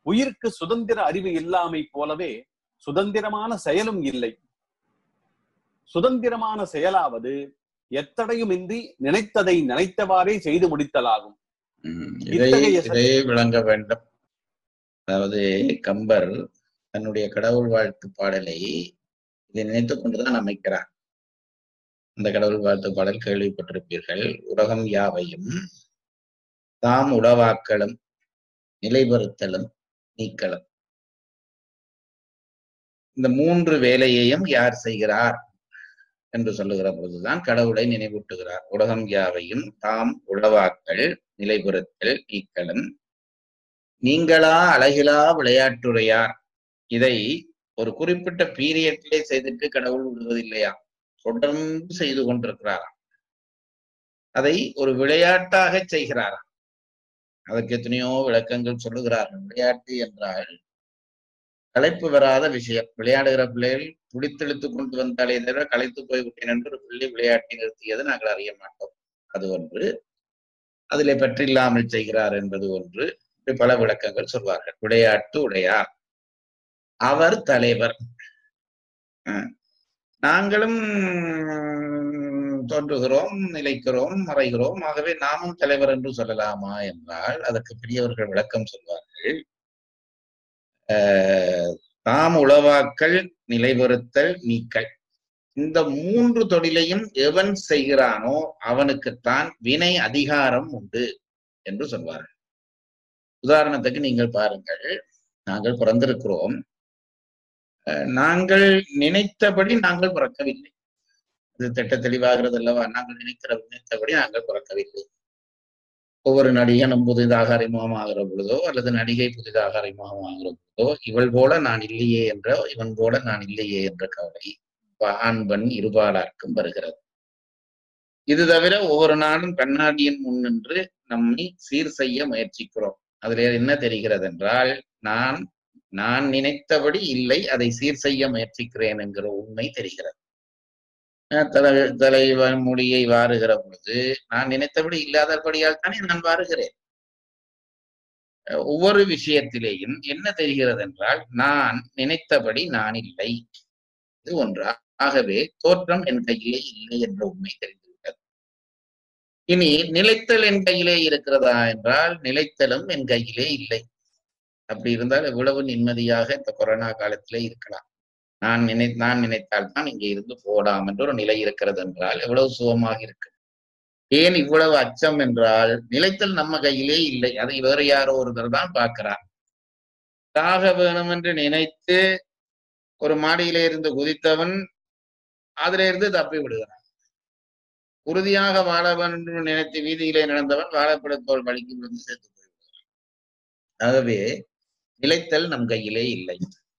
உயிருக்கு சுதந்திர அறிவு இல்லாமை போலவே சுதந்திரமான செயலும் இல்லை சுதந்திரமான செயலாவது எத்தடையுமின்றி நினைத்ததை நினைத்தவாறே செய்து முடித்தலாகும் ம், இதை இத்தகைய ச- இதை விளங்க வேண்டும் அதாவது கம்பர் தன்னுடைய கடவுள் வாழ்த்து பாடலை இதை நினைத்துக் கொண்டுதான் அமைக்கிறார் இந்த கடவுள் வாழ்த்து பாடல் கேள்விப்பட்டிருப்பீர்கள் உலகம் யாவையும் தாம் உளவாக்கலும் நிலைபெறுத்தலும் நீக்கலும் இந்த மூன்று வேலையையும் யார் செய்கிறார் என்று சொல்லுகிற பொழுதுதான் கடவுளை நினைவூட்டுகிறார் உலகம் யாவையும் தாம் உளவாக்கல் நிலைபெறுத்தல் நீக்கலும் நீங்களா அழகிலா விளையாட்டுரையார் இதை ஒரு குறிப்பிட்ட பீரியட்லே செய்துட்டு கடவுள் விடுவதில்லையா தொடர்ந்து செய்து கொண்டிருக்கிறாராம் அதை ஒரு விளையாட்டாக செய்கிறாராம் அதற்கு எத்தனையோ விளக்கங்கள் சொல்லுகிறார்கள் விளையாட்டு என்றால் களைப்பு வராத விஷயம் விளையாடுகிற பிள்ளைகள் பிடித்தெழுத்து கொண்டு வந்தாலே தவிர களைத்து போய்விட்டேன் என்று ஒரு பிள்ளை விளையாட்டை நிறுத்தியது நாங்கள் அறிய மாட்டோம் அது ஒன்று அதிலே பற்றில்லாமல் செய்கிறார் என்பது ஒன்று இப்படி பல விளக்கங்கள் சொல்வார்கள் விளையாட்டு உடையார் அவர் தலைவர் அஹ் நாங்களும் தோன்றுகிறோம் நிலைக்கிறோம் மறைகிறோம் ஆகவே நாமும் தலைவர் என்று சொல்லலாமா என்றால் அதற்கு பெரியவர்கள் விளக்கம் சொல்வார்கள் ஆஹ் தாம் உளவாக்கல் நிலைபெறுத்தல் நீக்கல் இந்த மூன்று தொழிலையும் எவன் செய்கிறானோ அவனுக்குத்தான் வினை அதிகாரம் உண்டு என்று சொல்வார்கள் உதாரணத்துக்கு நீங்கள் பாருங்கள் நாங்கள் பிறந்திருக்கிறோம் அஹ் நாங்கள் நினைத்தபடி நாங்கள் பிறக்கவில்லை இது திட்ட தெளிவாகிறது அல்லவா நாங்கள் நினைக்கிற நினைத்தபடி நாங்கள் பிறக்கவில்லை ஒவ்வொரு நடிகனும் புதிதாக அறிமுகமாகிற பொழுதோ அல்லது நடிகை புதிதாக அறிமுகமாகிற பொழுதோ இவள் போல நான் இல்லையே என்ற இவன் போல நான் இல்லையே என்ற கவலை ஆண் பெண் இருபாலார்க்கும் வருகிறது இது தவிர ஒவ்வொரு நாளும் கண்ணாடியின் முன் நின்று நம்மை சீர் செய்ய முயற்சிக்கிறோம் அதுல என்ன தெரிகிறது என்றால் நான் நான் நினைத்தபடி இல்லை அதை சீர் செய்ய முயற்சிக்கிறேன் என்கிற உண்மை தெரிகிறது அஹ் தலை தலைவன் முடியை வாருகிற பொழுது நான் நினைத்தபடி இல்லாதபடியால் தானே நான் வாருகிறேன் அஹ் ஒவ்வொரு விஷயத்திலேயும் என்ன தெரிகிறது என்றால் நான் நினைத்தபடி நான் இல்லை இது ஒன்றா ஆகவே தோற்றம் என் கையிலே இல்லை என்ற உண்மை தெரிந்துவிட்டது இனி நிலைத்தல் என் கையிலே இருக்கிறதா என்றால் நிலைத்தலும் என் கையிலே இல்லை அப்படி இருந்தால் எவ்வளவு நிம்மதியாக இந்த கொரோனா காலத்திலே இருக்கலாம் நான் நினை நான் நினைத்தால் தான் இங்கே இருந்து போடாம் என்ற ஒரு நிலை இருக்கிறது என்றால் எவ்வளவு சுகமாக இருக்கு ஏன் இவ்வளவு அச்சம் என்றால் நிலைத்தல் நம்ம கையிலே இல்லை அதை வேறு யாரோ ஒருவர் தான் பார்க்கிறார் சாக வேணும் என்று நினைத்து ஒரு மாடியிலே இருந்து குதித்தவன் அதிலே இருந்து தப்பி விடுகிறான் உறுதியாக வாழ வேண்டும் என்று நினைத்து வீதியிலே நடந்தவன் வாழைப்படத்தோல் வலிக்கு விழுந்து சேர்த்து போய்விடுகிறான் ஆகவே நிலைத்தல் நம் கையிலே இல்லை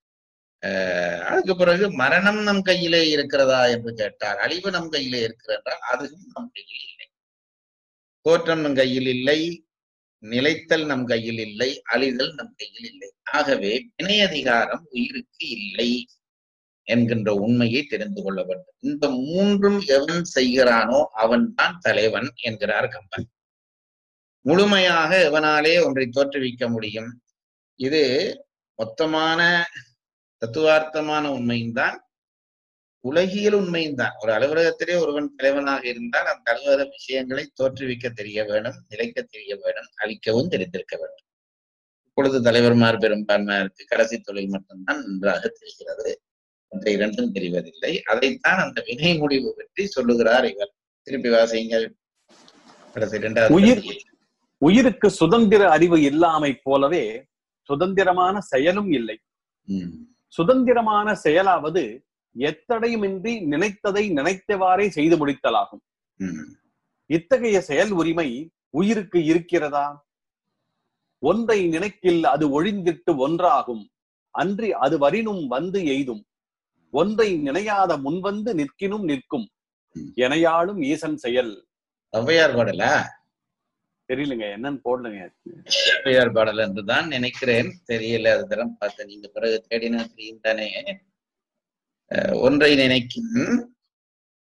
அஹ் அதுக்கு பிறகு மரணம் நம் கையிலே இருக்கிறதா என்று கேட்டால் அழிவு நம் கையிலே இருக்கிறதா அதுவும் நம் கையில் இல்லை தோற்றம் நம் கையில் இல்லை நிலைத்தல் நம் கையில் இல்லை அழிதல் நம் கையில் இல்லை ஆகவே வினை அதிகாரம் உயிருக்கு இல்லை என்கின்ற உண்மையை தெரிந்து கொள்ள வேண்டும் இந்த மூன்றும் எவன் செய்கிறானோ அவன் தான் தலைவன் என்கிறார் கம்பன் முழுமையாக எவனாலே ஒன்றை தோற்றுவிக்க முடியும் இது மொத்தமான தத்துவார்த்தமான உண்மையும் தான் உலகியல் உண்மையும் தான் ஒரு அலுவலகத்திலே ஒருவன் தலைவனாக இருந்தால் அந்த அலுவலக விஷயங்களை தோற்றுவிக்க தெரிய வேணும் நிலைக்க தெரிய வேணும் அழிக்கவும் தெரிந்திருக்க வேண்டும் இப்பொழுது தலைவர்மார் பெரும்பான்மையாருக்கு கடைசி தொழில் மட்டும்தான் நன்றாக தெரிகிறது மற்ற இரண்டும் தெரிவதில்லை அதைத்தான் அந்த வினை முடிவு பற்றி சொல்லுகிறார் இவர் திருப்பி வாசியுங்கள் கடைசி இரண்டாவது உயிர் பகுதியை. உயிருக்கு சுதந்திர அறிவு இல்லாமை போலவே சுதந்திரமான செயலும் இல்லை ம், சுதந்திரமான செயலாவது எத்தடையுமின்றி நினைத்ததை நினைத்தவாறே செய்து முடித்தலாகும் ம், இத்தகைய செயல் உரிமை உயிருக்கு இருக்கிறதா ஒன்றை நினைக்கில் அது ஒழிந்திட்டு ஒன்றாகும் அன்றி அது வரினும் வந்து எய்தும் ஒன்றை நினையாத முன்வந்து நிற்கினும் நிற்கும் எனையாளும் ஈசன் செயல் ஔவையார் பாடலா தெரியலங்க என்னன்னு போடலங்க ஔவையார் பாடல் என்றுதான் நினைக்கிறேன் தெரியல அது தரம் பார்த்து நீங்க பிறகு தேடினா தெரியும் தானே அஹ், ஒன்றை நினைக்கும்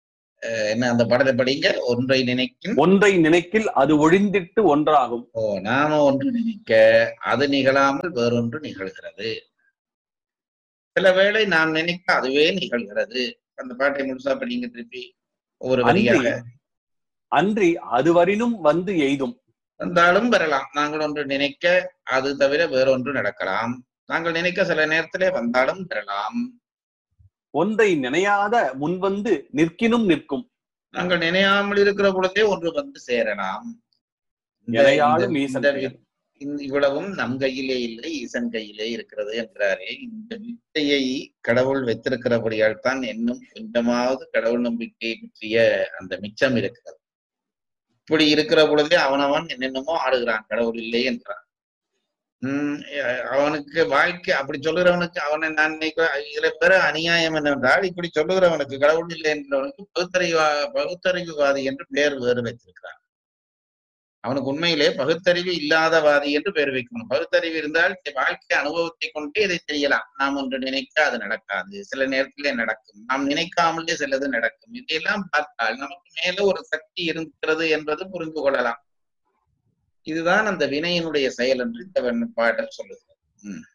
அஹ், என்ன அந்த படத்தை படிங்க ஒன்றை நினைக்கும் ஒன்றை நினைக்கில் அது ஒழிந்திட்டு ஒன்றாகும் ஓ நாம ஒன்று நினைக்க அது நிகழாமல் வேறொன்று நிகழ்கிறது சில வேளை நாம் நினைக்க அதுவே நிகழ்கிறது அந்த பாட்டை முழுசா படிங்க திருப்பி ஒவ்வொரு அன்றி வரியாக அன்றி அதுவரினும் வந்து எய்தும் வந்தாலும் வரலாம் நாங்கள் ஒன்று நினைக்க அது தவிர வேறொன்று நடக்கலாம் நாங்கள் நினைக்க சில நேரத்திலே வந்தாலும் பெறலாம் ஒன்றை நினையாத முன்வந்து நிற்கினும் நிற்கும் நாங்கள் நினையாமல் இருக்கிற பொழுதே ஒன்று வந்து சேரலாம் இந்த- எனையாளும் இந்த- ஈசன் இந்த செயல். இந்த இவ்வளவும் நம் கையிலே இல்லை ஈசன் கையிலே இருக்கிறது என்றாரே இந்த வித்தையை கடவுள் வைத்திருக்கிறபடியால் தான் இன்னும் கொஞ்சமாவது கடவுள் நம்பிக்கையை பற்றிய அந்த மிச்சம் இருக்கிறது இப்படி இருக்கிற பொழுதே அவனவன் என்னென்னமோ ஆடுகிறான் கடவுள் இல்லை என்றான் உம் அஹ் அவனுக்கு வாழ்க்கை அப்படி சொல்லுகிறவனுக்கு அவனை நான் நினைக்க இதுல பெற அநியாயம் என்னவென்றால் இப்படி சொல்லுகிறவனுக்கு கடவுள் இல்லை என்றவனுக்கு பகுத்தறிவா பகுத்தறிவுவாதி என்று பெயர் வேறு வைத்திருக்கிறான் அவனுக்கு உண்மையிலே பகுத்தறிவு இல்லாதவாதி என்று பெயர் வைக்கணும் பகுத்தறிவு இருந்தால் வாழ்க்கை அனுபவத்தை கொண்டே இதை செய்யலாம் நாம் ஒன்று நினைக்க அது நடக்காது சில நேரத்திலே நடக்கும் நாம் நினைக்காமலே சிலது நடக்கும் இதையெல்லாம் பார்த்தால் நமக்கு மேல ஒரு சக்தி இருக்கிறது என்பது புரிந்து கொள்ளலாம் இதுதான் அந்த வினையினுடைய செயல் என்று இந்த வெண் பாடல் சொல்லுகிறது உம்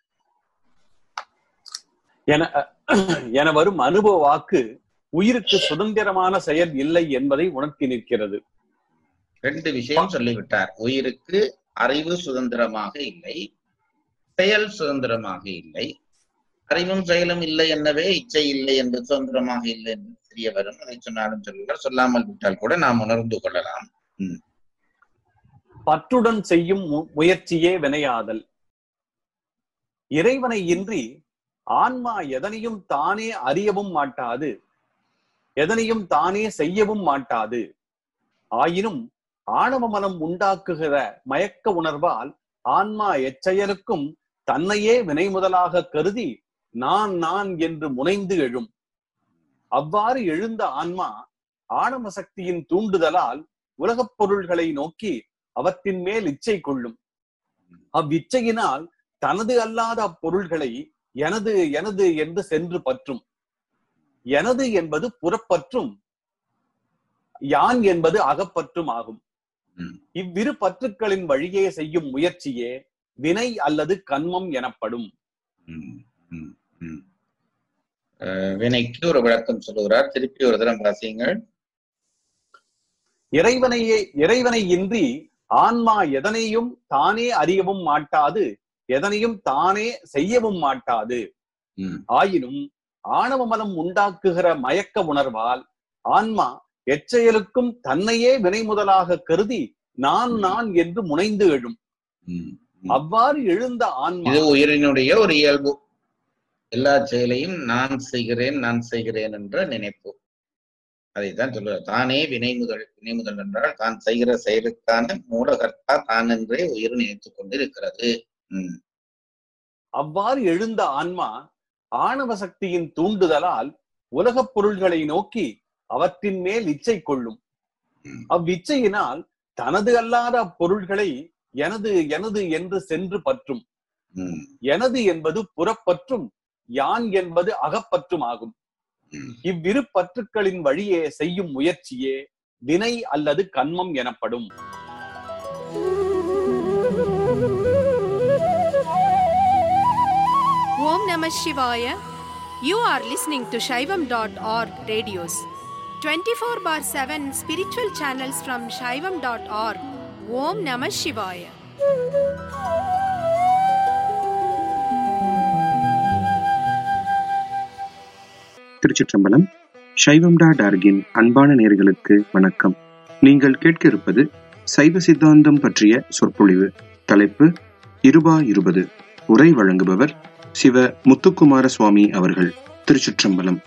என என வரும் அனுபவ வாக்கு உயிருக்கு சுதந்திரமான செயல் இல்லை என்பதை உணர்த்தி நிற்கிறது ரெண்டு விஷயம் சொல்லிவிட்டார் உயிருக்கு அறிவு சுதந்திரமாக இல்லை செயல் சுதந்திரமாக இல்லை அறிவும் செயலும் இல்லை என்னவே இச்சை இல்லை என்று சுதந்திரமாக இல்லை என்று தெரிய வரும் அதை சொன்னாலும் சொல்லுவார் சொல்லாமல் விட்டால் கூட நாம் உணர்ந்து கொள்ளலாம் பற்றுடன் செய்யும் மு- முயற்சியே வினையாதல் இறைவனை இன்றி ஆன்மா எதனையும் தானே அறியவும் மாட்டாது எதனையும் தானே செய்யவும் மாட்டாது ஆயினும் ஆணவ மனம் உண்டாக்குகிற மயக்க உணர்வால் ஆன்மா எச்செயலுக்கும் தன்னையே வினை முதலாக கருதி நான் நான் என்று முனைந்து எழும் அவ்வாறு எழுந்த ஆன்மா ஆணவ சக்தியின் தூண்டுதலால் உலகப் பொருள்களை நோக்கி அவற்றின் மேல் இச்சை கொள்ளும் அவ்விச்சையினால் தனது அல்லாத அப்பொருள்களை எனது எனது என்று சென்று பற்றும் எனது என்பது புறப்பற்றும் யான் என்பது அகப்பற்றும் ஆகும் ம். இவ்விரு பற்றுக்களின் வழியே செய்யும் முயற்சியே வினை அல்லது கன்மம் எனப்படும் உம் உம் உம் அஹ் வினைக்கு ஒரு விளக்கம் சொல்லுகிறார் திருப்பி ஒரு தரம் வாசியுங்கள் இறைவனையே இறைவனை இன்றி ஆன்மா எதனையும் தானே அறியவும் மாட்டாது எதனையும் தானே செய்யவும் மாட்டாது உம் ஆயினும் ஆணவ மனம் உண்டாக்குகிற மயக்க உணர்வால் ஆன்மா எச்செயலுக்கும் தன்னையே வினை முதலாக கருதி நான் நான் என்று முனைந்து எழும் உம் அவ்வாறு எழுந்த ஆன்மா இது உயிரினுடைய ஒரு இயல்பு எல்லா செயலையும் நான் செய்கிறேன் நான் செய்கிறேன் என்ற நினைப்பு அதைத்தான் சொல்லுவார் தானே வினை முதல் வினை முதல் என்றால் தான் செய்கிற செயலுக்கான மூலகர்த்தா தான் என்றே உயிர் நினைத்துக் கொண்டிருக்கிறது உம் அவ்வாறு எழுந்த ஆன்மா ஆணவ சக்தியின் தூண்டுதலால் உலகப் பொருள்களை நோக்கி அவற்றின் மேல் இச்சை கொள்ளும் ம். அவ்விச்சையினால் தனது அல்லாத அப்பொருள்களை எனது எனது என்று சென்று பற்றும் உம் எனது என்பது புறப்பற்றும் யான் என்பது அகப்பற்றும் ஆகும் உம் இவ்விரு பற்றுக்களின் வழியே செய்யும் முயற்சியே வினை அல்லது கன்மம் எனப்படும் Om Namah Shivaya. You are listening to Shaivam.org radios. 24 bar 7 spiritual channels from Shaivam.org. Om Namah Shivaya. திருச்சிற்றம்பலம் சைவம் டா டார்கின் அன்பான நேர்களுக்கு வணக்கம் நீங்கள் கேட்க இருப்பது சைவ சித்தாந்தம் பற்றிய சொற்பொழிவு தலைப்பு இருபா இருபது உரை வழங்குபவர் சிவ முத்துக்குமார சுவாமி அவர்கள் திருச்சிற்றம்பலம்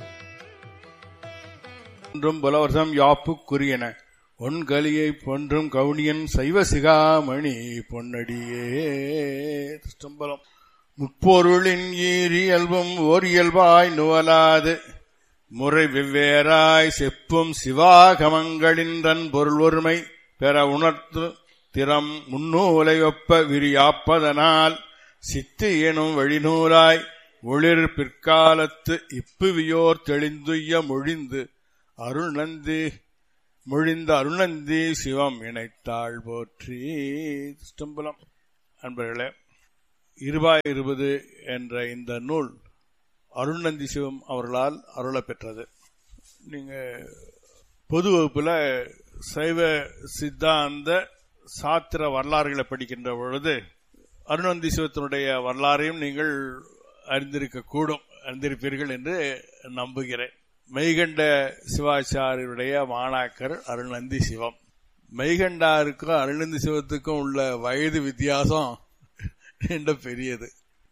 ஒன்றும் புலவர்சம் யாப்புக்குரியன ஒன்கலியை பொன்றும் கவுனியன் சைவ சிகாமணி பொன்னடியே திருச்சம்பலம் முப்பொருளின் ஈரியல்பும் ஓர் இயல்பாய் நுவலாது முறை வெவ்வேறாய் செப்பும் சிவாகமங்களின் தன் பொருள் ஒருமை பெற உணர்த்து திறம் முன்னூலை ஒப்ப விரியாப்பதனால் சித்து எனும் வழிநூலாய் ஒளிர் பிற்காலத்து இப்புவியோர் தெளிந்துய்ய மொழிந்து அருள்நந்தி மொழிந்த அருள்நந்தி சிவம் இணைத்தாள் போற்றி ஸ்டம்பலம் அன்பர்களே இருபாய் இருபது என்ற இந்த நூல் அருள்நந்தி சிவம் அவர்களால் அருளப் பெற்றது நீங்க பொது வகுப்புல சைவ சித்தாந்த சாத்திர வரலாறுகளை படிக்கின்ற பொழுது அருணந்தி சிவத்தினுடைய வரலாறையும் நீங்கள் அறிந்திருக்க கூடும் அறிந்திருப்பீர்கள் என்று நம்புகிறேன் மெய்கண்ட சிவாச்சாரியருடைய மாணாக்கர் அருள்நந்தி சிவம் மெய்கண்டாருக்கும் அருள்நந்தி சிவத்துக்கும் உள்ள வயது வித்தியாசம் என்ற பெரியது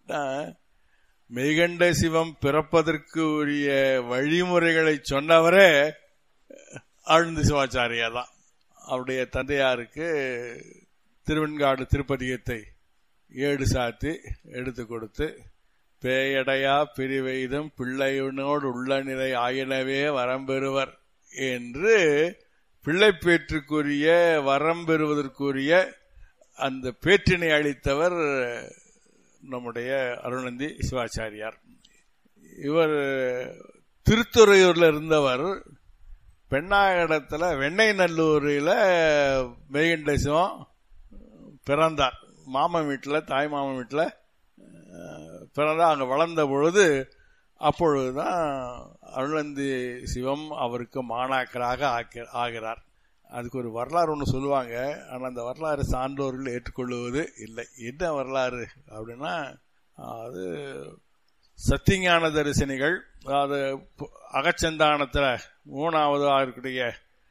மெய்கண்ட சிவம் பிறப்பதற்கு உரிய வழிமுறைகளை சொன்னவரே அருள்நந்தி சிவாச்சாரியா தான் அவருடைய தந்தையாருக்கு திருவெண்காடு திருப்பதிகத்தை ஏடு சாத்தி எடுத்து கொடுத்து பேயடையா பிரிவெய்தும் பிள்ளையுனோடு உள்ள நிலை ஆயினவே வரம்பெறுவர் என்று பிள்ளை பேற்றுக்குரிய வரம் பெறுவதற்குரிய அந்த பேற்றினை அளித்தவர் நம்முடைய அருணந்தி சிவாச்சாரியார் இவர் திருத்துறையூர்ல இருந்தவர் பெண்ணாயிடத்துல வெண்ணெய் நல்லூரில் மெய்கண்ட சிவம் பிறந்தார் மாமன் வீட்டில் தாய் மாமன் வீட்டில் பிறந்தா அங்கே வளர்ந்த பொழுது அப்பொழுதுதான் அருளந்தி சிவம் அவருக்கு மாணாக்கராக ஆகிறார் அதுக்கு ஒரு வரலாறு ஒன்று சொல்லுவாங்க ஆனால் அந்த வரலாறு சான்றோர்கள் ஏற்றுக்கொள்வது இல்லை என்ன வரலாறு அப்படின்னா அது சத்தியஞான தரிசனிகள் அதாவது அகச்சந்தானத்தில் மூணாவதாக இருக்கக்கூடிய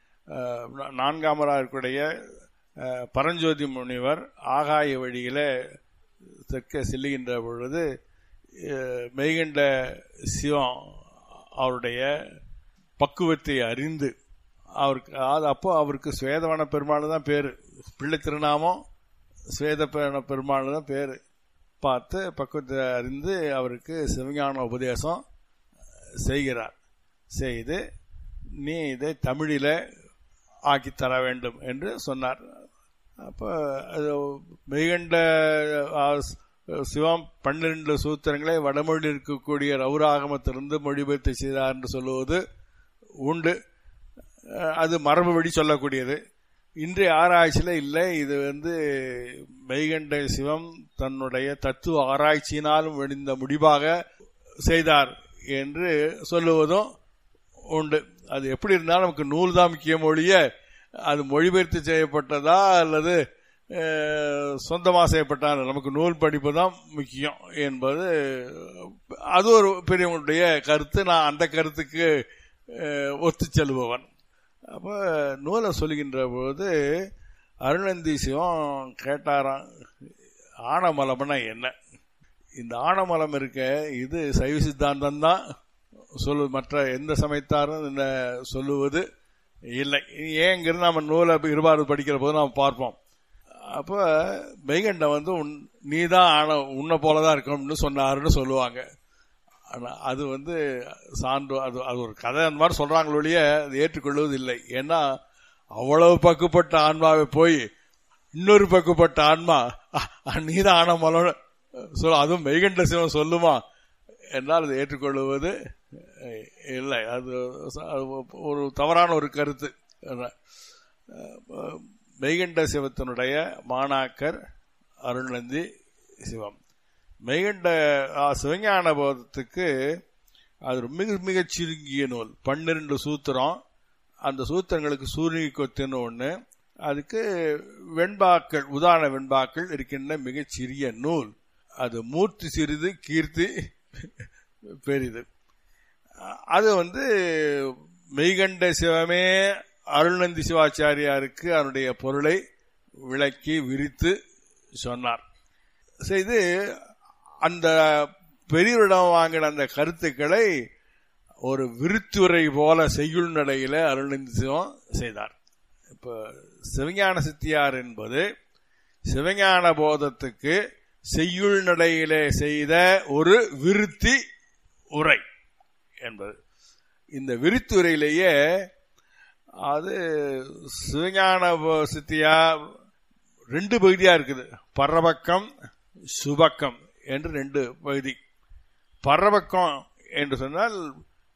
நான்காமதாக இருக்கக்கூடிய பரஞ்சோதி முனிவர் ஆகாய வழியில தெற்க செல்லுகின்ற பொழுது மெய்கண்ட சிவம் அவருடைய பக்குவத்தை அறிந்து அவருக்கு அது அப்போ அவருக்கு சுவேதவன பெருமாள் தான் பேரு பிள்ளை திருநாமம் சுவேத பெருமாள் தான் பேரு பார்த்து பக்குவத்தை அறிந்து அவருக்கு சிவஞான உபதேசம் செய்கிறார் செய்து நீ இதை தமிழில் ஆக்கி தர வேண்டும் என்று சொன்னார் அப்போ அது மெய்கண்ட சிவம் பன்னிரண்டு சூத்திரங்களை வடமொழியில் இருக்கக்கூடிய ரவுராகமத்திலிருந்து மொழிபெயர்த்து செய்தார் என்று சொல்லுவது உண்டு அது மரபு வழி சொல்லக்கூடியது இன்றைய ஆராய்ச்சியில் இல்லை இது வந்து மெய்கண்ட சிவம் தன்னுடைய தத்துவ ஆராய்ச்சியினாலும் வெடிந்த முடிவாக செய்தார் என்று சொல்லுவதும் உண்டு அது எப்படி இருந்தாலும் நமக்கு நூல் தான் முக்கியம் ஒழிய அது மொழிபெயர்த்து செய்யப்பட்டதா அல்லது சொந்தமாக செய்யப்பட்டா நமக்கு நூல் படிப்பு தான் முக்கியம் என்பது அது ஒரு பெரியவங்களுடைய கருத்து நான் அந்த கருத்துக்கு ஒத்து செல்பவன் அப்போ நூலை சொல்கின்ற போது அருணந்தி சிவம் கேட்டாராம் ஆனமலம்னா என்ன இந்த ஆனமலம் இருக்க இது சைவ சித்தாந்தம் தான் சொல்லு மற்ற எந்த சமயத்தாரும் இந்த சொல்லுவது இல்லை ஏங்கிறது நம்ம நூலை இருபாடு படிக்கிற போது நாம் பார்ப்போம் அப்போ மெய்கண்டம் வந்து நீ தான் ஆன உன்னை போலதான் இருக்கணும்னு சொன்னாருன்னு சொல்லுவாங்க ஆனால் அது வந்து சான்று அது அது ஒரு கதை அந்த மாதிரி சொல்றாங்களொழிய அது ஏற்றுக்கொள்வது இல்லை ஏன்னா அவ்வளவு பக்குப்பட்ட ஆன்மாவை போய் இன்னொரு பக்குப்பட்ட ஆன்மா நீதான் ஆன மலம் சொல்ல அதுவும் மெய்கண்ட சிவம் சொல்லுமா என்றால் அதை ஏற்றுக்கொள்வது இல்லை அது ஒரு தவறான ஒரு கருத்து மெய்கண்ட சிவத்தினுடைய மாணாக்கர் அருள்நந்தி சிவம் மெய்கண்ட சிவஞான போதத்துக்கு அது மிக மிகச் சுருங்கிய நூல் பன்னிரண்டு சூத்திரம் அந்த சூத்திரங்களுக்கு சூரிய கொத்துன்னு ஒன்று அதுக்கு வெண்பாக்கள் உதாரண வெண்பாக்கள் இருக்கின்ற மிகச் சிறிய நூல் அது மூர்த்தி சிறிது கீர்த்தி பெரிது அது வந்து மெய்கண்ட சிவமே அருள்நந்தி சிவாச்சாரியாருக்கு அதனுடைய பொருளை விளக்கி விரித்து சொன்னார் செய்து அந்த பெரியவரிடம் வாங்கின அந்த கருத்துக்களை ஒரு விருத்துரை போல செய்யுள் நடையில அருள்நந்தி சிவம் செய்தார் இப்ப சிவஞான சித்தியார் என்பது சிவஞான போதத்துக்கு செய்யுள் நடையிலே செய்த ஒரு விருத்தி உரை என்பது இந்த விருத்துரையிலேயே அது சிவஞான சித்தியா ரெண்டு பகுதியா இருக்குது பரபக்கம் சுபக்கம் என்று ரெண்டு பகுதி பரபக்கம் என்று சொன்னால்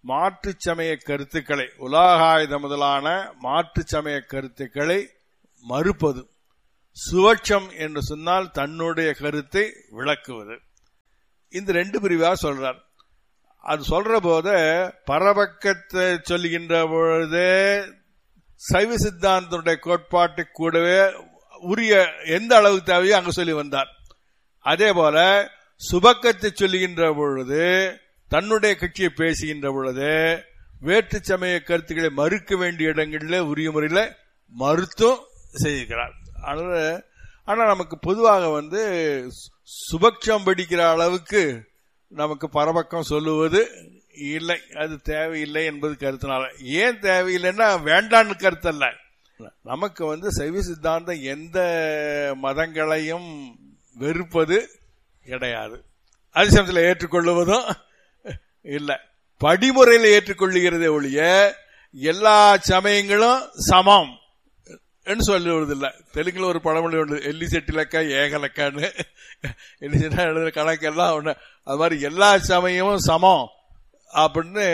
மாற்று சமய கருத்துக்களை உலகாயுத முதலான மாற்று சமய கருத்துக்களை மறுப்பது சுவட்சம் என்று சொன்னால் தன்னுடைய கருத்தை விளக்குவது இந்த ரெண்டு பிரிவா சொல்றார் அது சொல்ற போது பரபக்கத்தை சொல்லுகின்ற பொழுது சைவ சித்தாந்தனுடைய கோட்பாட்டு கூடவே உரிய எந்த அளவுக்கு தேவையோ அங்கு சொல்லி வந்தார் அதே போல சுபக்கத்தை சொல்லுகின்ற பொழுது தன்னுடைய கட்சியை பேசுகின்ற பொழுது வேற்று சமய கருத்துக்களை மறுக்க வேண்டிய இடங்களில் உரிய முறையில் மறுத்தும் செய்கிறார் அதனால ஆனா நமக்கு பொதுவாக வந்து சுபக்ஷம் படிக்கிற அளவுக்கு நமக்கு பரபக்கம் சொல்லுவது இல்லை அது தேவையில்லை என்பது கருத்தினால ஏன் தேவையில்லைன்னா வேண்டான்னு கருத்தல்ல நமக்கு வந்து சைவ சித்தாந்தம் எந்த மதங்களையும் வெறுப்பது கிடையாது அதே சமயத்தில் ஏற்றுக்கொள்ளுவதும் இல்லை படிமுறையில் ஏற்றுக்கொள்ளுகிறதே ஒழிய எல்லா சமயங்களும் சமம் என்று சொல்லுவதில்லை தெலுங்குல ஒரு பழமொழி உண்டு எல்லி செட்டிலக்கா ஏகலக்கான்னு எல்லி செட்டா எழுதுற கணக்கெல்லாம் ஒண்ணு அது மாதிரி எல்லா சமயமும் சமம் அப்படின்னு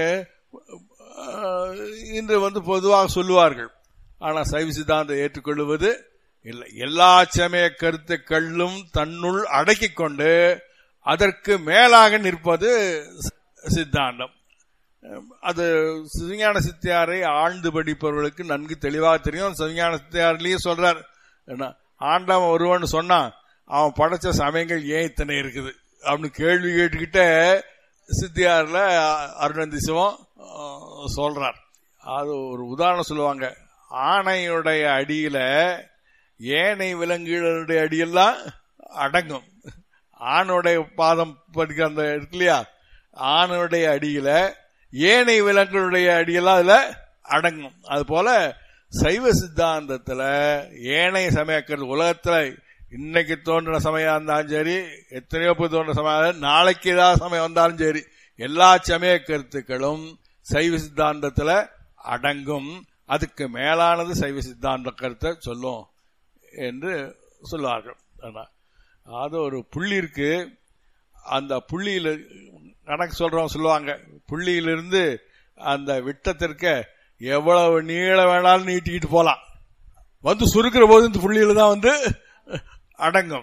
இன்று வந்து பொதுவாக சொல்லுவார்கள் ஆனா சைவ சித்தாந்தம் ஏற்றுக்கொள்வது இல்லை எல்லா சமய கருத்துக்களும் தன்னுள் அடக்கிக் கொண்டு அதற்கு மேலாக நிற்பது சித்தாந்தம் அது சிவஞான சித்தியாரை ஆழ்ந்து படிப்பவர்களுக்கு நன்கு தெளிவாக தெரியும் சிவஞான சித்தியாரிலேயே சொல்றார் என்ன ஆண்டவன் ஒருவன் சொன்னான் அவன் படைச்ச சமயங்கள் ஏன் இத்தனை இருக்குது அப்படின்னு கேள்வி கேட்டுக்கிட்ட சித்தியாரில் அருணந்தி சிவம் சொல்றார் அது ஒரு உதாரணம் சொல்லுவாங்க ஆணையுடைய அடியில ஏனை விலங்குகளுடைய அடியெல்லாம் அடங்கும் ஆணுடைய பாதம் படிக்கிற அந்த இருக்கு இல்லையா ஆணுடைய அடியில ஏனை விலங்குகளுடைய அடியெல்லாம் அதுல அடங்கும் அது போல சைவ சித்தாந்தத்துல ஏனைய சமயக்கிறது உலகத்துல இன்னைக்கு தோன்றின சமயம் இருந்தாலும் சரி எத்தனையோ போய் தோன்ற சமயம் நாளைக்கு ஏதாவது சமயம் வந்தாலும் சரி எல்லா சமய கருத்துக்களும் சைவ சித்தாந்தத்துல அடங்கும் அதுக்கு மேலானது சைவ சித்தாந்த கருத்தை சொல்லும் என்று சொல்லுவார்கள் அது ஒரு புள்ளி இருக்கு அந்த புள்ளியில கணக்கு சொல்றவங்க சொல்லுவாங்க புள்ளியிலிருந்து அந்த விட்டத்திற்கு எவ்வளவு நீள வேணாலும் நீட்டிக்கிட்டு போலாம் வந்து சுருக்கிற போது இந்த புள்ளியில தான் வந்து அடங்கும்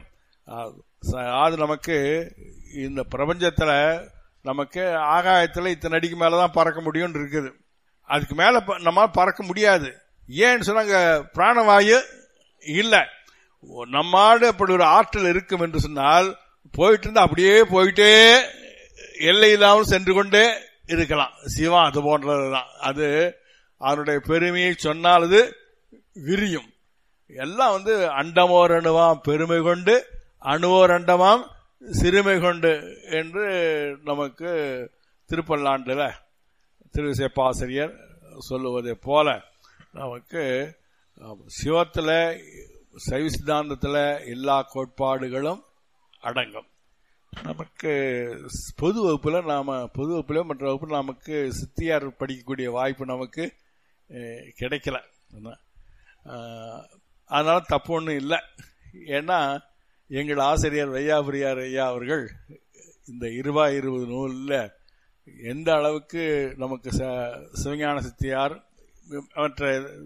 அது நமக்கு இந்த பிரபஞ்சத்துல நமக்கு ஆகாயத்துல இத்தனை அடிக்கு மேலதான் பறக்க முடியும்னு இருக்குது அதுக்கு மேல நம்ம பறக்க முடியாது ஏன்னு சொன்னாங்க பிராணவாயு இல்ல நம்மாடு அப்படி ஒரு ஆற்றல் இருக்கும் என்று சொன்னால் போயிட்டு இருந்தா அப்படியே போயிட்டே எல்லை இல்லாமல் சென்று கொண்டே இருக்கலாம் சிவா அது போன்றதுதான் அது அவனுடைய பெருமையை சொன்னால் அது விரியும் எல்லாம் வந்து அண்டமோர் அணுவாம் பெருமை கொண்டு அணுவோர் அண்டமாம் சிறுமை கொண்டு என்று நமக்கு திருப்பல்லாண்டுல திரு சேப்பாசிரியர் சொல்லுவதை போல நமக்கு சிவத்துல சைவ சித்தாந்தத்துல எல்லா கோட்பாடுகளும் அடங்கும் நமக்கு பொது வகுப்புல நாம பொது வகுப்புல மற்ற வகுப்புல நமக்கு சித்தியார் படிக்கக்கூடிய வாய்ப்பு நமக்கு கிடைக்கல அதனால தப்பு ஒன்றும் இல்லை ஏன்னா எங்கள் ஆசிரியர் வையாபுரியார் ஐயா அவர்கள் இந்த இருபா இருபது நூலில் எந்த அளவுக்கு நமக்கு சிவஞான சித்தியார் மற்ற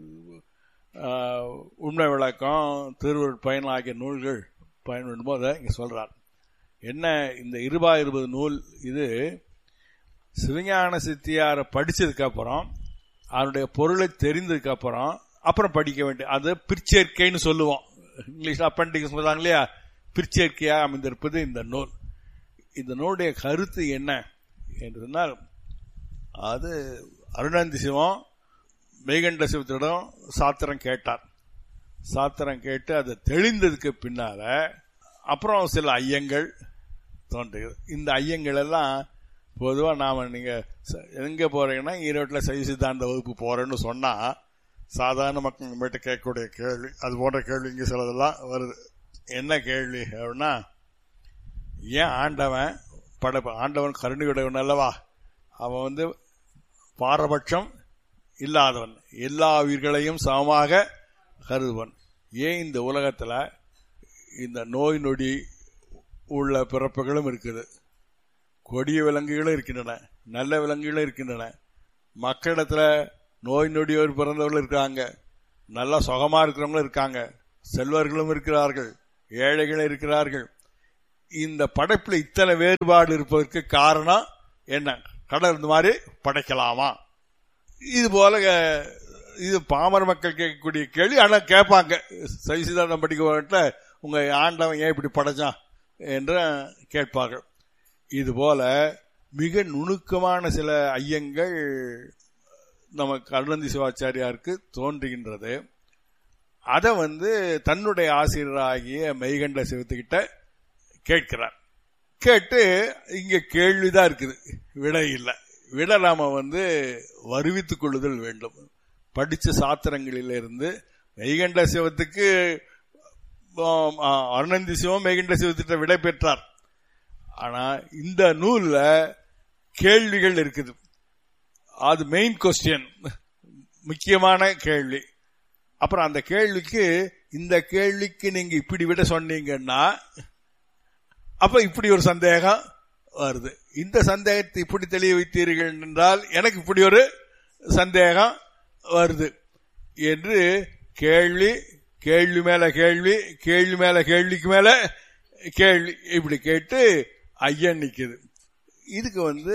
உண்மை விளக்கம் திருவருட் பயன் ஆகிய நூல்கள் பயன்படும் போது இங்கே சொல்றார் என்ன இந்த இருபா இருபது நூல் இது சிவஞான சித்தியாரை படிச்சதுக்கு அப்புறம் அதனுடைய பொருளை தெரிந்ததுக்கு அப்புறம் அப்புறம் படிக்க வேண்டிய அது பிற்சேர்க்கைன்னு சொல்லுவோம் இங்கிலீஷ்ல அப்பண்டிக்ஸ் சொல்றாங்க இல்லையா பிற்சேர்க்கையா அமைந்திருப்பது இந்த நூல் இந்த நூலுடைய கருத்து என்ன என்று சொன்னால் அது அருணாந்தி சிவம் மெய்கண்ட சிவத்திடம் சாத்திரம் கேட்டார் சாத்திரம் கேட்டு அதை தெளிந்ததுக்கு பின்னால அப்புறம் சில ஐயங்கள் தோன்றுகிறது இந்த ஐயங்கள் எல்லாம் பொதுவா நாம நீங்க எங்க போறீங்கன்னா ஈரோட்டில் சைவ சித்தாந்த வகுப்பு போறேன்னு சொன்னா சாதாரண மக்கள் நம்மகிட்ட கேட்கக்கூடிய கேள்வி அது போன்ற கேள்வி இங்க சிலதெல்லாம் வருது என்ன கேள்வி அப்படின்னா ஏன் ஆண்டவன் படைப்பு ஆண்டவன் கருணையுடையவன் அல்லவா அவன் வந்து பாரபட்சம் இல்லாதவன் எல்லா உயிர்களையும் சமமாக கருதுவன் ஏன் இந்த உலகத்துல இந்த நோய் நொடி உள்ள பிறப்புகளும் இருக்குது கொடிய விலங்குகளும் இருக்கின்றன நல்ல விலங்குகளும் இருக்கின்றன மக்களிடத்துல நோய் நொடியோர் பிறந்தவர்கள் இருக்காங்க நல்லா சுகமா இருக்கிறவங்களும் இருக்காங்க செல்வர்களும் இருக்கிறார்கள் ஏழைகள் இருக்கிறார்கள் இந்த படைப்புல இத்தனை வேறுபாடு இருப்பதற்கு காரணம் என்ன கடல் இந்த மாதிரி படைக்கலாமா இது போல அஹ், இது பாமர மக்கள் கேட்கக்கூடிய கேள்வி ஆனா கேட்பாங்க சைசிதாந்தம் படிக்க உங்க ஆண்டவன் ஏன் இப்படி படைச்சான் என்று கேட்பார்கள் இது போல மிக நுணுக்கமான சில ஐயங்கள் நமக்கு அருணந்தி சிவாச்சாரியாருக்கு தோன்றுகின்றது அதை வந்து தன்னுடைய ஆசிரியராகிய மெய்கண்ட சிவத்துக்கிட்ட கேட்கிறார் கேட்டு இங்க கேள்விதான் இருக்குது விடை இல்லை விட நாம வந்து வருவித்துக் கொள்ளுதல் வேண்டும் படிச்ச சாத்திரங்களிலிருந்து மெய்கண்ட சிவத்துக்கு ஆம், ஆ, அருணந்தி சிவம் மெய்கண்ட சிவத்திட்ட விடை பெற்றார் ஆனா இந்த நூல்ல கேள்விகள் இருக்குது அது மெயின் கொஸ்டின் முக்கியமான கேள்வி அப்புறம் அந்த கேள்விக்கு இந்த கேள்விக்கு நீங்க இப்படி விட சொன்னீங்கன்னா அப்ப இப்படி ஒரு சந்தேகம் வருது இந்த சந்தேகத்தை இப்படி தெளிய வைத்தீர்கள் என்றால் எனக்கு இப்படி ஒரு சந்தேகம் வருது என்று கேள்வி கேள்வி மேல கேள்வி கேள்வி மேல கேள்விக்கு மேல கேள்வி இப்படி கேட்டு ஐயன் நிக்குது இதுக்கு வந்து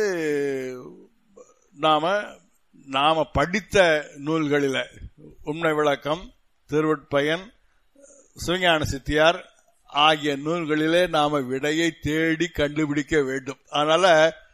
நாம நாம படித்த நூல்களில உண்மை விளக்கம் திருவட்பயன் சிவஞான சித்தியார் ஆகிய நூல்களிலே நாம விடையை தேடி கண்டுபிடிக்க வேண்டும் அதனால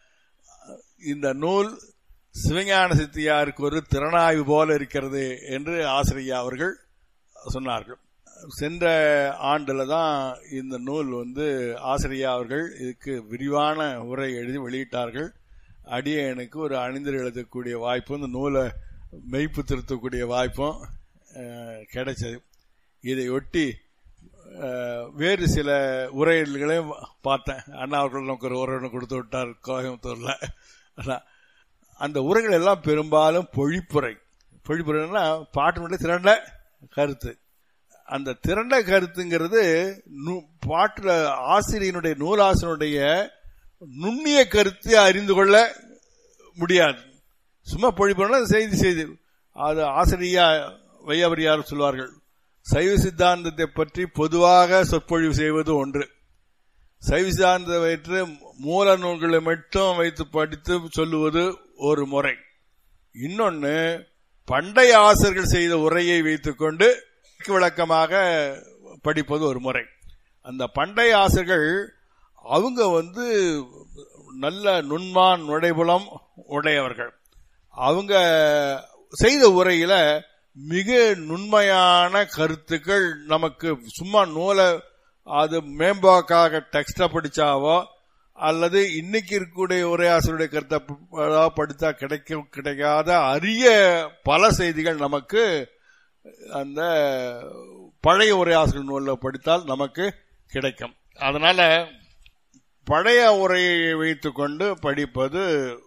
இந்த நூல் சிவஞான சித்தியாருக்கு ஒரு திறனாய்வு போல இருக்கிறது என்று ஆசிரியா அவர்கள் சொன்னார்கள் சென்ற ஆண்டுல தான் இந்த நூல் வந்து ஆசிரியா அவர்கள் இதுக்கு விரிவான உரை எழுதி வெளியிட்டார்கள் அடியனுக்கு ஒரு அணிந்தர் எழுதக்கூடிய வாய்ப்பும் இந்த நூலை மெய்ப்பு திருத்தக்கூடிய வாய்ப்பும் அஹ், கிடைச்சது இதை ஒட்டி அஹ், வேறு சில உரைகளையும் பார்த்தேன் அண்ணா அவர்கள் நமக்கு ஒரு உரை ஒண்ணு கொடுத்து விட்டார் கோயம்புத்தூர்ல அதான். அந்த உரைகள் எல்லாம் பெரும்பாலும் பொழிப்புரை பொழிப்புரைன்னா பாட்டினுடைய திரண்ட கருத்து அந்த திரண்ட கருத்துங்கிறது நு- பாட்டுல ஆசிரியனுடைய நூலாசிரியனுடைய நுண்ணிய கருத்தை அறிந்து கொள்ள முடியாது சும்மா பொழிப்புனா செய்தி செய்தி அது ஆசிரியா வையாபரியார் சொல்வார்கள் சைவ சித்தாந்தத்தை பற்றி பொதுவாக சொற்பொழிவு செய்வது ஒன்று சைவ சித்தாந்தத்தை வைத்து மூல நூல்களை மட்டும் வைத்து படித்து சொல்லுவது ஒரு முறை இன்னொன்னு பண்டைய ஆசிரியர்கள் செய்த உரையை வைத்துக்கொண்டு விளக்கமாக படிப்பது ஒரு முறை அந்த பண்டைய ஆசிரியர்கள் அவங்க வந்து நல்ல நுண்மான் நுழைபுலம் உடையவர்கள் அவங்க செய்த உரையில மிக நுண்மையான கருத்துக்கள் நமக்கு சும்மா நூலை அது மேம்பாக்காக டெக்ஸ்டா படிச்சாவோ அல்லது இன்னைக்கு இருக்கக்கூடிய உரையாசிரியருடைய கருத்தை ப- படித்தா கிடைக்க கிடைக்காத அரிய பல செய்திகள் நமக்கு அந்த பழைய உரையாசிரியர் நூலில் படித்தால் நமக்கு கிடைக்கும் அதனால பழைய உரையை வைத்துக்கொண்டு படிப்பது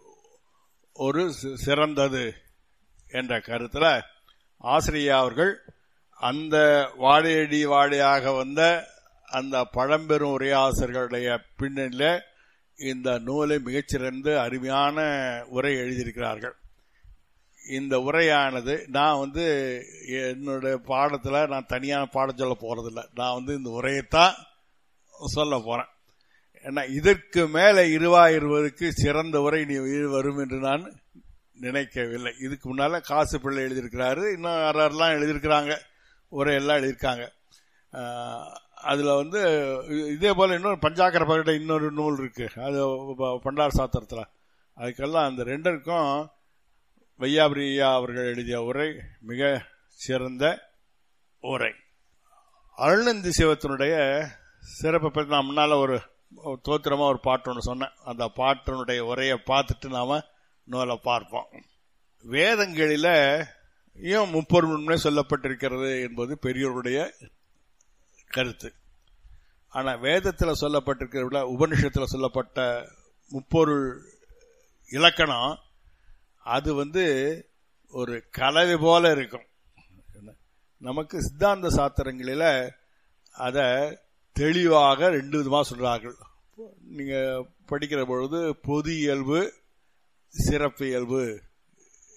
ஒரு சி- சிறந்தது என்ற கருத்துல ஆசிரியா அவர்கள் அந்த வாழையடி வாழையாக வந்த அந்த பழம்பெரும் உரையாசிரியர்களுடைய பின்னணியில இந்த நூலை மிகச்சிறந்த அருமையான உரை எழுதியிருக்கிறார்கள் இந்த உரையானது நான் வந்து என்னுடைய பாடத்துல நான் தனியான பாடம் சொல்ல போறதில்ல நான் வந்து இந்த உரையைத்தான் சொல்ல போறேன் ஏன்னா இதற்கு மேல இருவா இருவருக்கு சிறந்த உரை நீ வரும் என்று நான் நினைக்கவில்லை இதுக்கு முன்னால காசு பிள்ளை எழுதியிருக்கிறாரு இன்னும் யாரெல்லாம் எழுதியிருக்கிறாங்க உரையெல்லாம் எழுதியிருக்காங்க ஆஹ், அதுல வந்து இ- இதே போல இன்னொரு பஞ்சாக்கர பகிட்ட இன்னொரு நூல் இருக்கு அது ப- பண்டார் சாத்திரத்துல அதுக்கெல்லாம் அந்த ரெண்டருக்கும் வையாபிரியா அவர்கள் எழுதிய உரை மிக சிறந்த உரை அருளந்தி சிவத்தினுடைய சிறப்பை பற்றி நான் முன்னால ஒரு ஒரு தோத்திரமா ஒரு பாட்டு ஒன்று சொன்னேன் அந்த பாட்டினுடைய உரையை பார்த்துட்டு நாம நூலை பார்ப்போம் வேதங்களில ஏன் முப்பொருள் உண்மை சொல்லப்பட்டிருக்கிறது என்பது பெரியோருடைய கருத்து ஆனா வேதத்துல சொல்லப்பட்டிருக்கிற விட உபனிஷத்துல சொல்லப்பட்ட முப்பொருள் இலக்கணம் அது வந்து ஒரு கலவை போல இருக்கும் நமக்கு சித்தாந்த சாத்திரங்களில அத தெளிவாக ரெண்டு விதமா சொல்றார்கள் நீங்க படிக்கிற பொழுது பொது இயல்பு சிறப்பு இயல்பு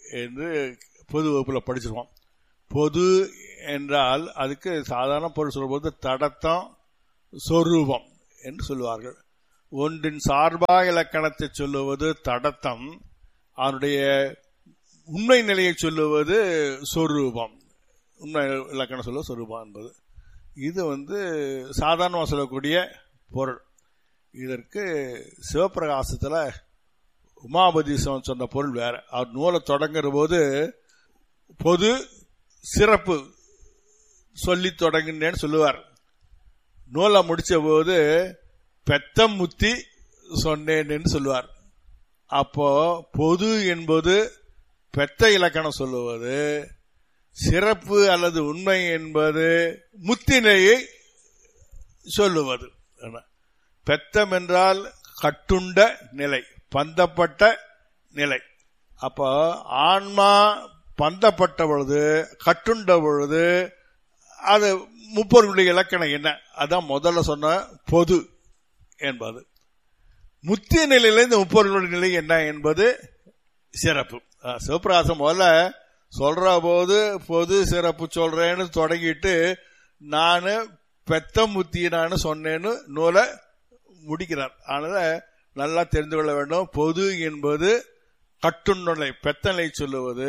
என்று பொது வகுப்பில் படிச்சிருவோம் பொது என்றால் அதுக்கு சாதாரண பொருள் சொல்லும்போது தடத்தம் சொரூபம் என்று சொல்லுவார்கள் ஒன்றின் சார்பா இலக்கணத்தை சொல்லுவது தடத்தம் அதனுடைய உண்மை நிலையை சொல்லுவது சொரூபம் உண்மை இலக்கணம் சொல்லுவது சொரூபம் என்பது இது வந்து சாதாரணமாக சொல்லக்கூடிய பொருள் இதற்கு சிவபிரகாசத்தில் உமாபதி சிவன் சொன்ன பொருள் வேற அவர் நூலை தொடங்குற போது பொது சிறப்பு சொல்லி தொடங்கினேன்னு சொல்லுவார் நூலை முடிச்ச போது பெத்தம் முத்தி சொன்னேன்னு சொல்லுவார் அப்போ பொது என்பது பெத்த இலக்கணம் சொல்லுவது சிறப்பு அல்லது உண்மை என்பது முத்தினையை சொல்லுவது பெத்தம் என்றால் கட்டுண்ட நிலை பந்தப்பட்ட நிலை அப்போ ஆன்மா பந்தப்பட்ட பொழுது கட்டுண்ட பொழுது அது முப்பொருளுடைய இலக்கணம் என்ன அதான் முதல்ல சொன்ன பொது என்பது முத்திய நிலையில இந்த முப்பொருளுடைய நிலை என்ன என்பது சிறப்பு சிவபிரகாசம் முதல்ல சொல்ற போது பொது சிறப்பு சொல்றேன்னு தொடங்கிட்டு நான் பெத்த முத்தியனான்னு சொன்னேன்னு நூலை முடிக்கிறார் அதனால நல்லா தெரிந்து கொள்ள வேண்டும் பொது என்பது கட்டுநிலை பெத்தநிலை சொல்லுவது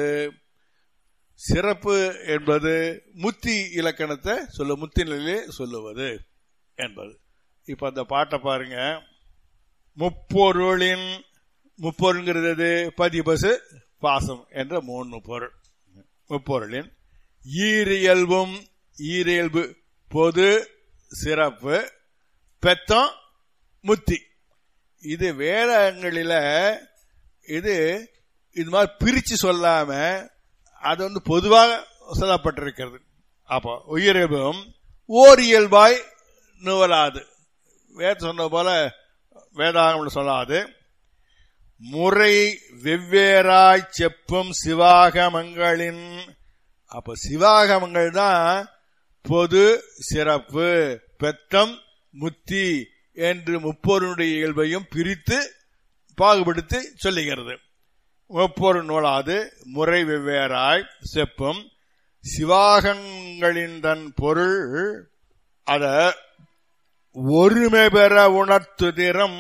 சிறப்பு என்பது முத்தி இலக்கணத்தை சொல்ல முத்தி நிலையிலே சொல்லுவது என்பது இப்ப அந்த பாட்டை பாருங்க முப்பொருளின் முப்பொருங்கிறது பதிபசு பாசம் என்ற மூணு பொருள் முப்பொருளின் ஈரியல்பும் ஈரியல்பு பொது சிறப்பு பெத்தம் முத்தி இது வேதங்களில இது இது மாதிரி பிரிச்சு சொல்லாம அது வந்து பொதுவாக சொல்லப்பட்டிருக்கிறது அப்போ உயிரியல்பும் ஓர் இயல்பாய் நுவலாது வேத சொன்ன போல வேதாகம் சொல்லாது முறை வெவ்வேறாய் செப்பும் சிவாகமங்களின் அப்ப சிவாகமங்கள் தான் பொது சிறப்பு பெத்தம் முத்தி என்று முப்பொருடைய இயல்பையும் பிரித்து பாகுபடுத்தி சொல்லுகிறது முப்பொரு நூலாது முறை வெவ்வேறாய் செப்பும் சிவாகங்களின் தன் பொருள் அத ஒருமை பெற உணர்த்துதிரம்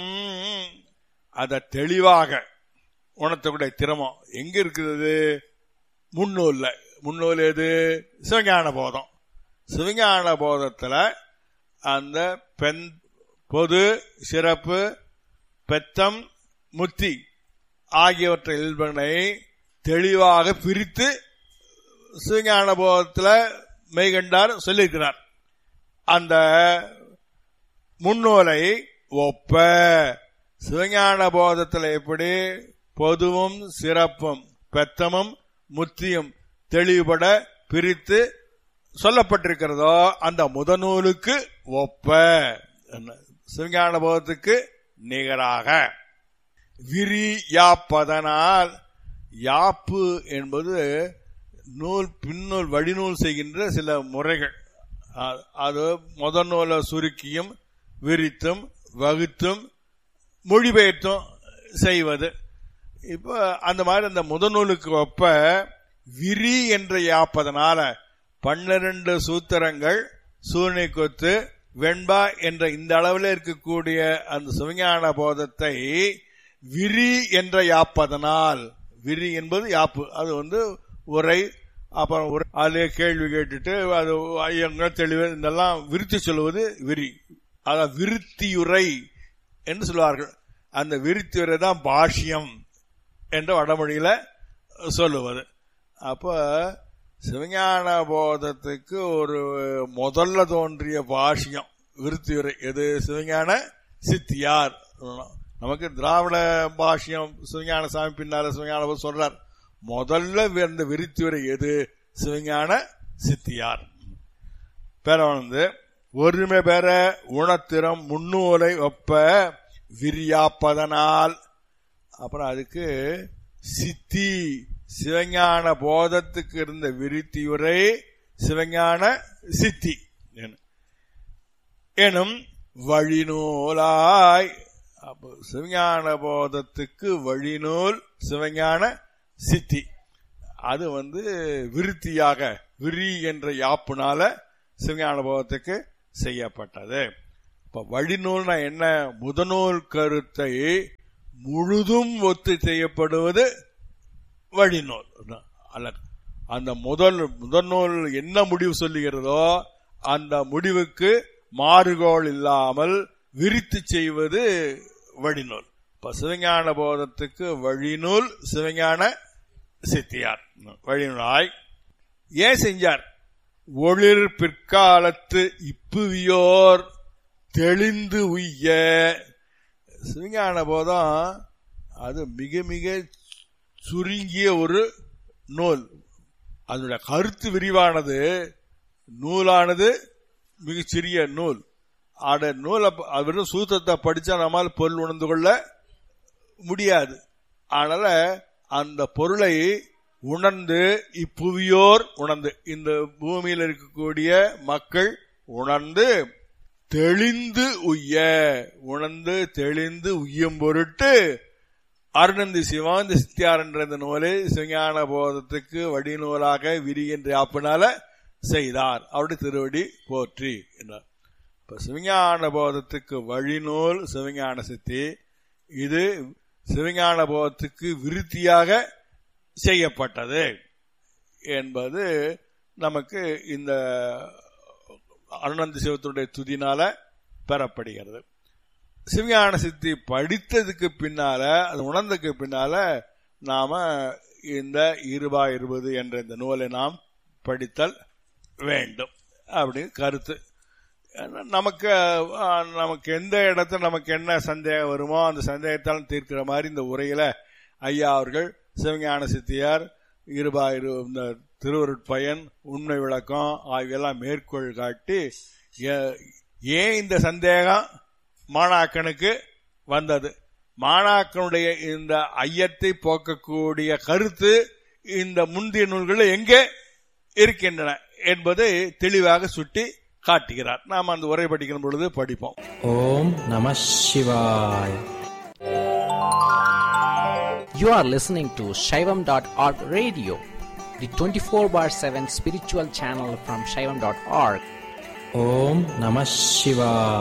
அத தெளிவாக உணர்த்தக்கூடிய திறமம் எங்க இருக்குது முன்னூல்ல முன்னூல் எது சிவஞான போதம் சிவஞான போதத்துல அந்த பெண் பொது சிறப்பு பெத்தம் முத்தி ஆகியவற்றை இயல்பனை தெளிவாக பிரித்து சிவஞான போதத்தில் மெய்கண்டார் சொல்லியிருக்கிறார் அந்த முன்னூலை ஒப்ப சிவஞான போதத்தில் எப்படி பொதுவும் சிறப்பும் பெத்தமும் முத்தியும் தெளிவுபட பிரித்து சொல்லப்பட்டிருக்கிறதோ அந்த முதநூலுக்கு ஒப்ப சிவஞான போதத்துக்கு நிகராக விரி யாப்பதனால் யாப்பு என்பது நூல் பின்னூல் வடிநூல் செய்கின்ற சில முறைகள் அது முதல் நூலை சுருக்கியும் விரித்தும் வகுத்தும் மொழிபெயர்த்தும் செய்வது இப்போ அந்த மாதிரி அந்த முதநூலுக்கு ஒப்ப விரி என்று யாப்பதனால பன்னிரண்டு சூத்திரங்கள் சூழ்நிலை கொத்து வெண்பா என்ற இந்த அளவில் இருக்கக்கூடிய அந்த சிவஞான போதத்தை விரி என்ற யாப்பதனால் விரி என்பது யாப்பு அது வந்து உரை அப்புறம் அதிலே கேள்வி கேட்டுட்டு அது ஐயங்கள் தெளிவு இதெல்லாம் விருத்தி சொல்லுவது விரி அதான் விருத்தியுரை என்று சொல்லுவார்கள் அந்த விருத்தியுரை தான் பாஷ்யம் என்ற வடமொழியில சொல்லுவது அப்ப சிவஞான போதத்துக்கு ஒரு முதல்ல தோன்றிய பாஷ்யம் விருத்தியுரை எது சிவஞான சித்தியார் நமக்கு திராவிட பாஷ்யம் சிவஞான சாமி பின்னால சிவஞான சொல்றார் முதல்ல இந்த விருத்தியுரை எது சிவஞான சித்தியார் பேர வந்து ஒருமை பெற உணத்திரம் முன்னூலை ஒப்ப விரியாப்பதனால் அப்புறம் அதுக்கு சித்தி சிவஞான போதத்துக்கு இருந்த விருத்தியுரை சிவஞான சித்தி எனும் வழிநூலாய் அப்போ சிவஞான போதத்துக்கு வழிநூல் சிவஞான சித்தி அது வந்து விருத்தியாக விரி என்ற யாப்புனால சிவஞான போதத்துக்கு செய்யப்பட்டது இப்ப வழிநூல்னா என்ன முதநூல் கருத்தை முழுதும் ஒத்து செய்யப்படுவது வழிநூல் அல்ல அந்த முதல் முதநூல் என்ன முடிவு சொல்லுகிறதோ அந்த முடிவுக்கு மாறுகோள் இல்லாமல் விரித்து செய்வது வழிநூல் இப்ப சிவஞான போதத்துக்கு வழிநூல் சிவஞான சித்தியார் வழிநூலாய் ஏன் செஞ்சார் ஒளிர் பிற்காலத்து இப்புவியோர் தெளிந்து உய்ய சிவஞான போதம் அது மிக மிக சுருங்கிய ஒரு நூல் அதனுடைய கருத்து விரிவானது நூலானது மிகச்சிறிய நூல் அட நூலை வெறும் சூத்திரத்தை படிச்சா நம்மால் பொருள் உணர்ந்து கொள்ள முடியாது அதனால அந்த பொருளை உணர்ந்து இப்புவியோர் உணர்ந்து இந்த பூமியில் இருக்கக்கூடிய மக்கள் உணர்ந்து தெளிந்து உய்ய உணர்ந்து தெளிந்து உய்யும் பொருட்டு அருணந்தி சிவாந்த சித்தியார் என்ற இந்த நூலை சிவஞான போதத்துக்கு வடிநூலாக விரிகின்ற ஆப்பினால செய்தார் அவருடைய திருவடி போற்றி என்றார் இப்ப சிவஞான போதத்துக்கு வழிநூல் சிவஞான சித்தி இது சிவஞான போதத்துக்கு விருத்தியாக செய்யப்பட்டது என்பது நமக்கு இந்த அருணந்தி சிவத்தினுடைய துதினால பெறப்படுகிறது சிவஞான சித்தி படித்ததுக்கு பின்னால அது உணர்ந்ததுக்கு பின்னால நாம இந்த இருபா இருபது என்ற இந்த நூலை நாம் படித்தல் வேண்டும் அப்படின்னு கருத்து நமக்கு நமக்கு எந்த இடத்துல நமக்கு என்ன சந்தேகம் வருமோ அந்த சந்தேகத்தால் தீர்க்கிற மாதிரி இந்த உரையில ஐயா அவர்கள் சிவஞான சித்தியார் இருபா இரு இந்த திருவருட்பயன் உண்மை விளக்கம் ஆகியெல்லாம் மேற்கோள் காட்டி ஏன் இந்த சந்தேகம் மாணாக்கனுக்கு வந்தது மாணாக்கனுடைய இந்த ஐயத்தை போக்கக்கூடிய கருத்து இந்த முந்தைய நூல்களில் எங்கே இருக்கின்றன என்பதை தெளிவாக சுட்டி காட்டுகிறார் நாம் அந்த உரை படிக்கிற பொழுது படிப்போம் ஓம் நம சிவாய் You are listening to Shaivam.org radio, the 24 bar 7 spiritual channel from Shaivam.org. Om Namah Shivaya.